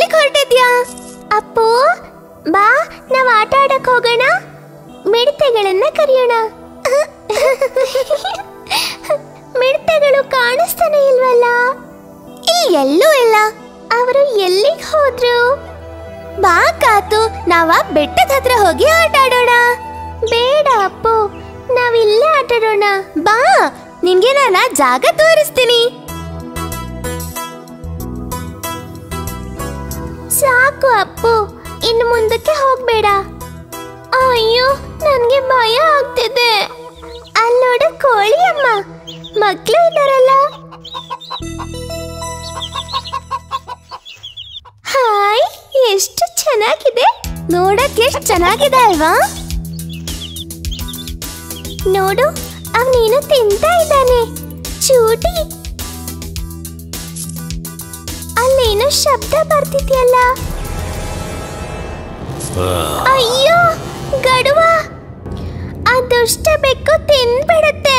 ಎಲ್ಲಿಗೆ ಹೊರಟಿದ್ಯಾ ಅಪ್ಪು ಬಾ ನಾವ್ ಆಟ ಆಡಕ್ ಹೋಗೋಣ ಮಿಡತೆಗಳನ್ನ ಕರೆಯೋಣ ಮಿಡತೆಗಳು ಕಾಣಿಸ್ತಾನೆ ಇಲ್ವಲ್ಲ ಇಲ್ಲಿ ಎಲ್ಲೂ ಇಲ್ಲ ಅವರು ಎಲ್ಲಿಗೆ ಹೋದ್ರು ಬಾ ಕಾತು ನಾವ ಬೆಟ್ಟದ ಹತ್ರ ಹೋಗಿ ಆಟ ಆಡೋಣ ಬೇಡ ಅಪ್ಪು ನಾವಿಲ್ಲೇ ಆಟ ಆಡೋಣ ಬಾ ನಿನ್ಗೆ ನಾನ ಜಾಗ ತೋರಿಸ್ತೀನಿ ಸಾಕು ಅಪ್ಪು ಇನ್ನು ಮುಂದಕ್ಕೆ ಹೋಗ್ಬೇಡ ಅಯ್ಯೋ ನನ್ಗೆ ಭಯ ಆಗ್ತಿದೆ ಅಲ್ಲೋಡ ಕೋಳಿ ಅಮ್ಮ ಮಕ್ಳು ಇದಾರಲ್ಲ ಹಾಯ್ ಎಷ್ಟು ಚೆನ್ನಾಗಿದೆ ನೋಡಕ್ಕೆ ಎಷ್ಟು ಚೆನ್ನಾಗಿದೆ ಅಲ್ವಾ ನೋಡು ಅವನೇನು ತಿಂತಾ ಇದ್ದಾನೆ ಚೂಟಿ ಅಲ್ಲೇನೋ ಶಬ್ದ ಬರ್ತಿದ್ಯಲ್ಲ ಅಯ್ಯೋ ಗಡುವ ಆ ದುಷ್ಟ ಬೆಕ್ಕು ತಿನ್ಬಿಡುತ್ತೆ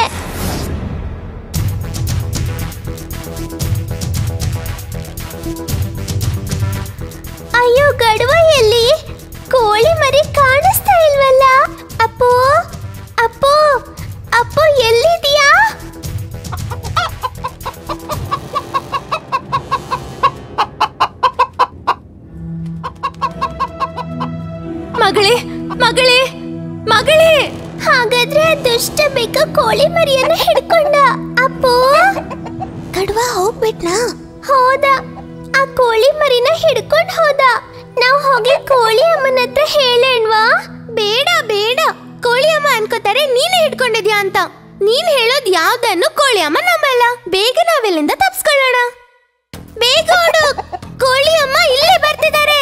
ಅಯ್ಯೋ ಗಡುವ ಎಲ್ಲಿ ಕೋಳಿ ಮರಿ ಕಾಣಿಸ್ತಾ ಇಲ್ವಲ್ಲ ಅಪ್ಪು ಅಪ್ಪು ಅಪ್ಪು ಎಲ್ಲಿದ್ಯಾ ಮಗಳೇ ಮಗಳೇ ಮಗಳೇ ಹಾಗಾದ್ರೆ ಆ ದುಷ್ಟ ಬೆಕ್ಕ ಕೋಳಿ ಮರಿಯನ್ನ ಹಿಡ್ಕೊಂಡ ಅಪ್ಪು ಕಡ್ವ ಹೋಗ್ಬಿಟ್ನಾ ಹೋದ ಆ ಕೋಳಿ ಮರಿನ ಹಿಡ್ಕೊಂಡ್ ಹೋದ ನಾವ್ ಹೋಗಿ ಕೋಳಿ ಅಮ್ಮನ ಹತ್ರ ಹೇಳೇಣ್ವಾ ಬೇಡ ಬೇಡ ಕೋಳಿ ಅಮ್ಮ ಅನ್ಕೋತಾರೆ ನೀನೇ ಹಿಡ್ಕೊಂಡಿದ್ಯಾ ಅಂತ ನೀನ್ ಹೇಳೋದ್ ಯಾವ್ದನ್ನು ಕೋಳಿ ಅಮ್ಮ ನಂಬಲ್ಲ ಬೇಗ ನಾವೆಲ್ಲಿಂದ ತಪ್ಸ್ಕೊಳ್ಳೋಣ ಬೇಗ ಓಡು ಕೋಳಿ ಅಮ್ಮ ಇಲ್ಲೇ ಬರ್ತಿದ್ದಾರೆ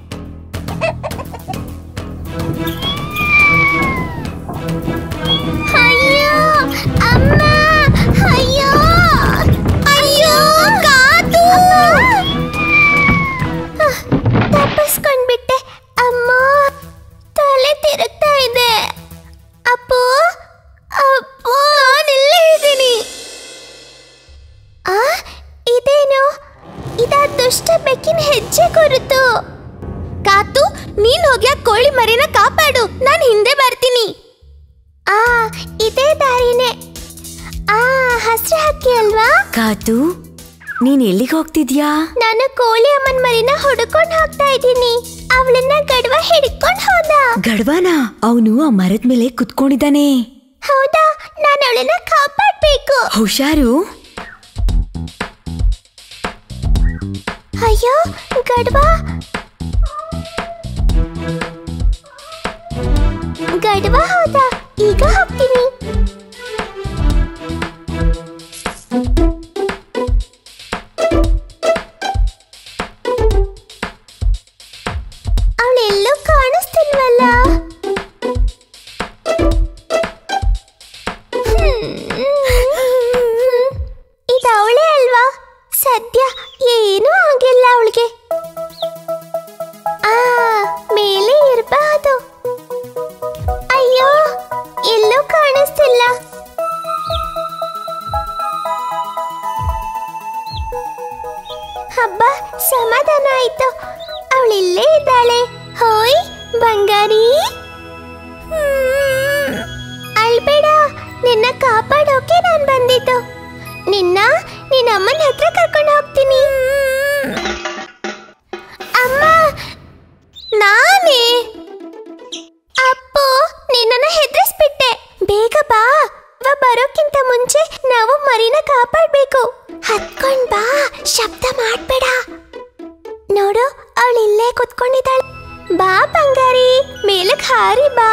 ಅಯ್ಯೋ ಅಮ್ಮ ಅಯ್ಯೋ ಅಯ್ಯೋ ಕಾತು ತಪ್ಪಿಸ್ಕೊಂಡ್ಬಿಟ್ಟೆ ಅಮ್ಮ ತಲೆ ತಿರುಗ್ತಾ ಇದೆ ಅಪ್ಪು ಅಪ್ಪು ನಾನಿಲ್ಲೇ ಇದ್ದೀನಿ ಆ ಇದೇನು ಇದಾ ದುಷ್ಟ ಬೆಕ್ಕಿನ ಹೆಜ್ಜೆ ಗುರುತು ಕಾತು ನೀನ್ ಹೋಗಿ ಆ ಕೋಳಿ ಮರಿನ ಕಾಪಾಡು ನಾನು ಹಿಂದೆ ಬರ್ತೀನಿ ಆ ಇದೇ ದಾರಿನೇ ಆ ಹಸ್ರು ಹಕ್ಕಿ ಅಲ್ವಾ ಕಾತು ನೀನ್ ಎಲ್ಲಿಗೆ ಹೋಗ್ತಿದ್ಯಾ ನಾನು ಕೋಳಿ ಅಮ್ಮನ್ ಮರಿನ ಹುಡುಕೊಂಡ್ ಹೋಗ್ತಾ ಇದ್ದೀನಿ ಅವಳನ್ನ ಗಡ್ವ ಹಿಡ್ಕೊಂಡ್ ಹೋದ ಗಡ್ವಾನ ಅವನು ಆ ಮರದ ಮೇಲೆ ಕುತ್ಕೊಂಡಿದ್ದಾನೆ ಹೌದಾ ನಾನು ಅವಳನ್ನ ಕಾಪಾಡ್ಬೇಕು ಹುಷಾರು ಅಯ್ಯೋ ಗಡ್ವ ಗಡ್ವ ಹೋದ ಈಗ ಹೋಗ್ತೀನಿ ಅವಳೆಲ್ಲೂ ಕಾಣಿಸ್ತಿಲ್ವಲ್ಲ ಇದು ಅವಳೇ ಅಲ್ವಾ ಸದ್ಯ ಏನೂ ಆಗಿಲ್ಲ ಅವಳಿಗೆ ಆ ಮೇಲೆ ಇರಬಹುದು ಅಯ್ಯೋ ಎಲ್ಲೂ ಕಾಣಿಸ್ತಿಲ್ಲ ಹಬ್ಬ ಸಮಾಧಾನ ಆಯ್ತು ಅವಳಿಲ್ಲೇ ಇದ್ದಾಳೆ ಹೋಯ್ ಬಂಗಾರಿ ಹ್ಮ್. ಅಳ್ಬೇಡ ನಿನ್ನ ಕಾಪಾಡೋಕೆ ನಾನು ಬಂದಿದ್ದು ನಿನ್ನ ನಿನ್ನ ಅಮ್ಮನ ಹತ್ರ ಕರ್ಕೊಂಡು ಹೋಗ್ತೀನಿ ಅಮ್ಮ ನಾನೇ ಅಪ್ಪು ನಿನ್ನನ್ನ ಹೆದರಿಸ್ಬಿಟ್ಟೆ ಬೇಗ ಬಾ ಅವ ಬರೋಕ್ಕಿಂತ ಮುಂಚೆ ನಾವು ಮರಿನ ಕಾಪಾಡ್ಬೇಕು ಹತ್ಕೊಂಡ್ ಬಾ ಶಬ್ದ ಮಾಡ್ಬೇಡ ನೋಡು ಅವಳು ಇಲ್ಲೇ ಕುತ್ಕೊಂಡಿದ್ದಾಳೆ ಬಾ ಬಂಗಾರಿ ಮೇಲಕ್ ಹಾರಿ ಬಾ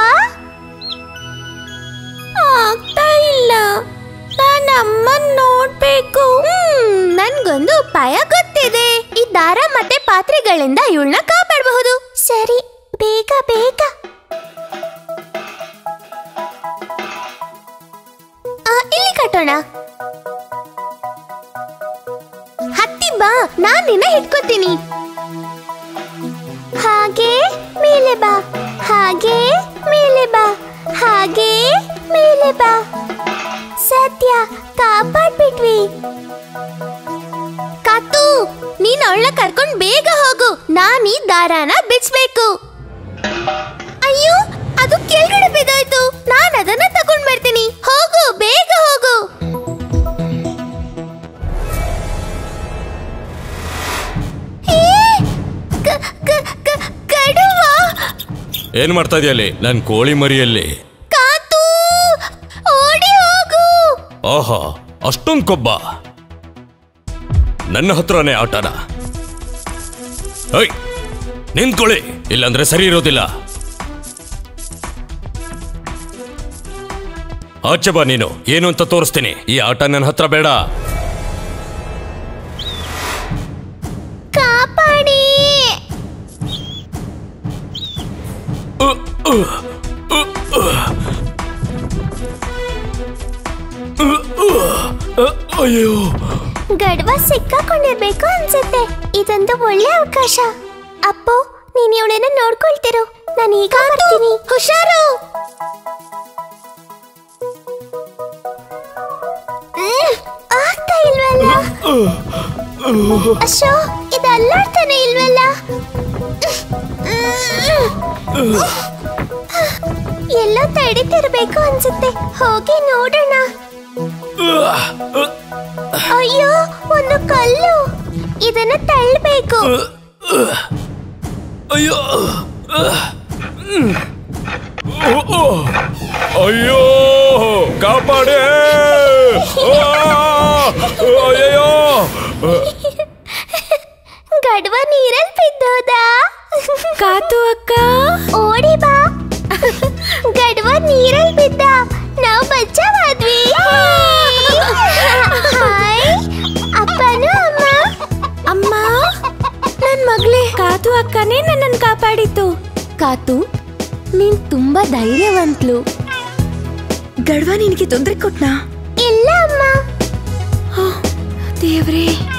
ಆಗ್ತಾ ಇಲ್ಲ ನಾನು ಅಮ್ಮನ್ ನೋಡ್ಬೇಕು ನನ್ಗೊಂದು ಉಪಾಯ ಗೊತ್ತಿದೆ ಈ ದಾರ ಮತ್ತೆ ಪಾತ್ರೆಗಳಿಂದ ಇವಳನ್ನ ಕಾಪಾಡಬಹುದು ಸರಿ ಬೇಗ ಬೇಗ ಆ, ಇಲ್ಲಿ ಕಟ್ಟೋಣ ಹತ್ತಿ ಬಾ ನಾನ್ ನಿನ್ನ ಹಿಡ್ಕೋತೀನಿ ಹಾಗೆ ಮೇಲೆ ಬಾ ಹಾಗೆ ಮೇಲೆ ಬಾ ಹಾಗೆ ಮೇಲೆ ಬಾ ಸತ್ಯ ಕಾಪಾಡ್ಬಿಟ್ವಿ ಕಾತು ನೀನ್ ಅವಳ ಕರ್ಕೊಂಡ್ ಬೇಗ ಹೋಗು ನಾನ್ ಈ ದಾರಾನ ಬಿಚ್ಬೇಕು ಅಯ್ಯೋ ಅದು ಕೆಳಗಡೆ ಬಿದ್ದೋಯ್ತು ನಾನ್ ಅದನ್ನ ತಗೊಂಡ್ ಬರ್ತೀನಿ ಹೋಗು ಬೇಗ ಹೋಗು ಏ, ಕ- ಕ- ಕ- ಕಡುವ ಏನ್ ಮಾಡ್ತಾ ಇದೆಯಲ್ಲಿ ನನ್ ಕೋಳಿ ಮರಿಯಲ್ಲಿ ಕಾತು ಓಡಿ ಹೋಗು ಆಹಾ ಅಷ್ಟೊಂದ್ ಕೊಬ್ಬ ನನ್ನ ಹತ್ರನೇ ಆಟನ ಐ ನಿಂತ್ಕೊಳ್ಳಿ ಇಲ್ಲಾಂದ್ರೆ ಸರಿ ಇರೋದಿಲ್ಲ ಆಚೆ ಬಾ ನೀನು ಏನು ಅಂತ ತೋರಿಸ್ತೀನಿ ಈ ಆಟ ನನ್ನ ಹತ್ರ ಬೇಡ ಕಾಪಾಡಿ ಅಯ್ಯೋ ಗಡ್ವ ಸಿಕ್ಕಾಕೊಂಡಿರ್ಬೇಕು ಅನ್ಸುತ್ತೆ ಇದೊಂದು ಒಳ್ಳೆ ಅವಕಾಶ ಅಪ್ಪು ನೀನ್ ಇವಳನ್ನ ನೋಡ್ಕೊಳ್ತಿರು ನಾನು ಈಗ ಬರ್ತೀನಿ ಹುಷಾರು ಹ್ಮ್, ಆಗ್ತಾ ಇಲ್ವಲ್ಲ ಅಶೋ ಇದು ಅಲ್ಲಾಡ್ತಾನೆ ಇಲ್ವಲ್ಲ ಎಲ್ಲೋ ತಡಿತಿರ್ಬೇಕು ಅನ್ಸುತ್ತೆ ಹೋಗಿ ನೋಡೋಣ ಅಯ್ಯೋ ಒಂದು ಕಲ್ಲು ಇದನ್ನ ತಳ್ಳಬೇಕು ಅಯ್ಯೋ ಅಯ್ಯೋ ಕಾಪಾಡೆ ಅಯ್ಯೋ ಗಡ್ವ ನೀರಲ್ಲಿ ಬಿದ್ದೋದ ಕಾತು ಅಕ್ಕ ಓಡಿ ಬಾ ಗಡ್ವ ನೀರಲ್ಲಿ ಬಿದ್ದ ನಾವು ಬಚಾವಾದ್ವಿ ಹಾಯ್ ಅಪ್ಪನು ಅಮ್ಮ ಅಮ್ಮ ನನ್ ಮಗ್ಳೇ ಕಾತು ಅಕ್ಕನೇ ನನ್ನನ್ನು ಕಾಪಾಡಿತ್ತು ಕಾತು ನೀನ್ ತುಂಬಾ ಧೈರ್ಯವಂತ್ಲು ಗಡ್ವ ನಿನಗೆ ತೊಂದರೆ ಕೊಟ್ನಾ ಇಲ್ಲ ಅಮ್ಮ ದೇವ್ರೇ